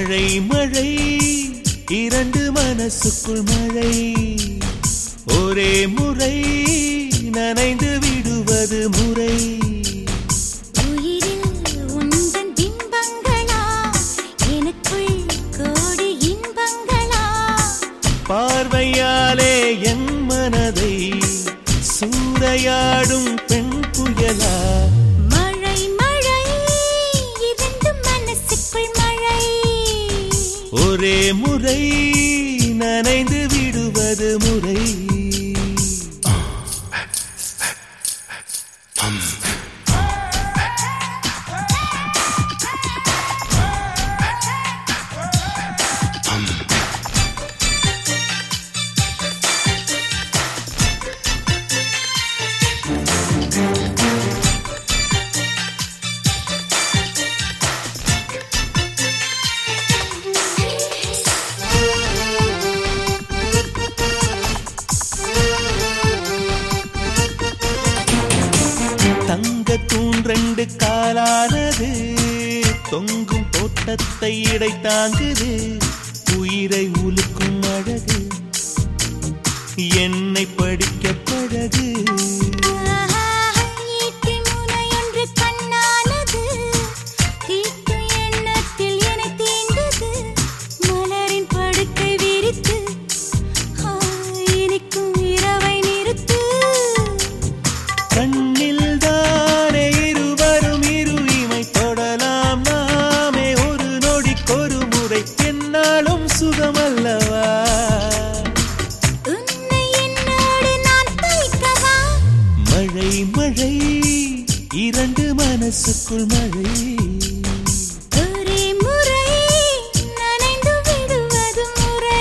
மழை மழை இரண்டு மனசுக்குள் மழை ஒரே முறை நனைந்து விடுவது முறை உயிரில் உந்தன் பிம்பங்களா எனக்குள் கோடி இன்பங்களா பார்வையாலே என் மனதை சூறையாடும் பெண் புயலா மழை மழை இரண்டு மனசுக்குள் மழை ஒரே முறை நனைந்து விடுவது முறை தங்க தூண் ரெண்டு காலானது தொங்கும் தோட்டத்தை இடை தாங்குது உயிரை உலுக்கும் அழகு என்னை படிக்க பழகு ஆஹா, ஈட்டி முனையொன்று கண்ணானது தீட்டு எண்ணத்தில் என்னை தீண்டது மலரின் படுக்கை விரித்து ஆ, இனிக்கும் இரவை நிறுத்து கண்ணில் தானே இருவரும் இருமை தொடலாம் நாமே ஒரு நொடிக்கொரு முறை என்னாலும் சுகமல்லவா உன்னை என்னோடு நான் தைக்கவா மழை மழை இரண்டு மனசுக்குள் மழை ஒரே முறை நனைந்து விடுவது முறை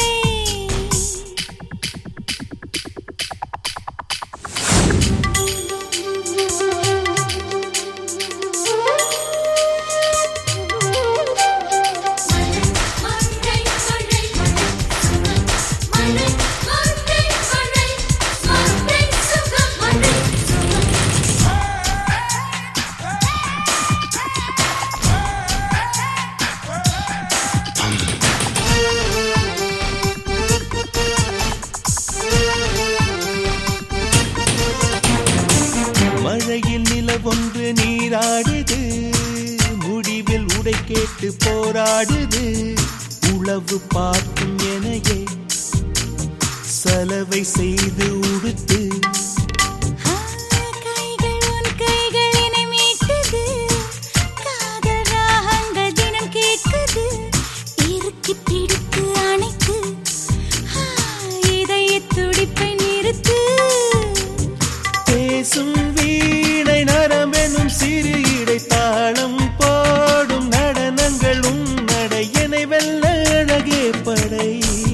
மழையில் நிலவொன்று நீராடுது முடிவில் உடை கேட்டு போராடுது உளவு பார்க்கும் எனையே சலவை செய்து உடுத்து கைகள் உன் கைகள் என்னை மீட்டது காதல் ராகங்கள் தினம் கேட்குது இறுக்கி பிடித்து அணைத்து ஆ, இதய துடிப்பை நிறுத்து பேசும் வீணை நரம்பெனும் சிறு இடை தாளம் போடும் நடனங்கள் உன் நடையனை வெல்ல அழகே படை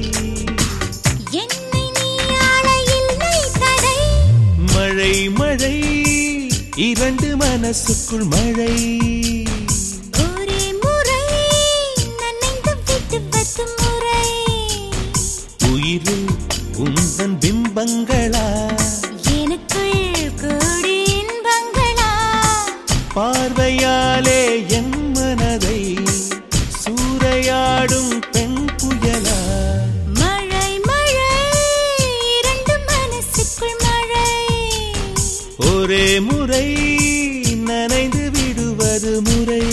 என்னை நீ ஆள இல்லை தடை மழை மழை இரண்டு மனசுக்குள் மழை ஒரே முறை நனைந்து விடுவது முறை உயிரில் உந்தன் பிம்பங்களா எனக்குள் கோடி இன்பங்களா பார்வையாலே என் மனதை சூறையாடும் பெண் புயலா மழை மழை இரண்டு மனசுக்குள் மழை ஒரே முறை நனைந்து விடுவது முறை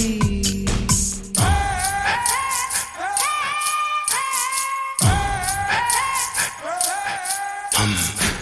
Hum.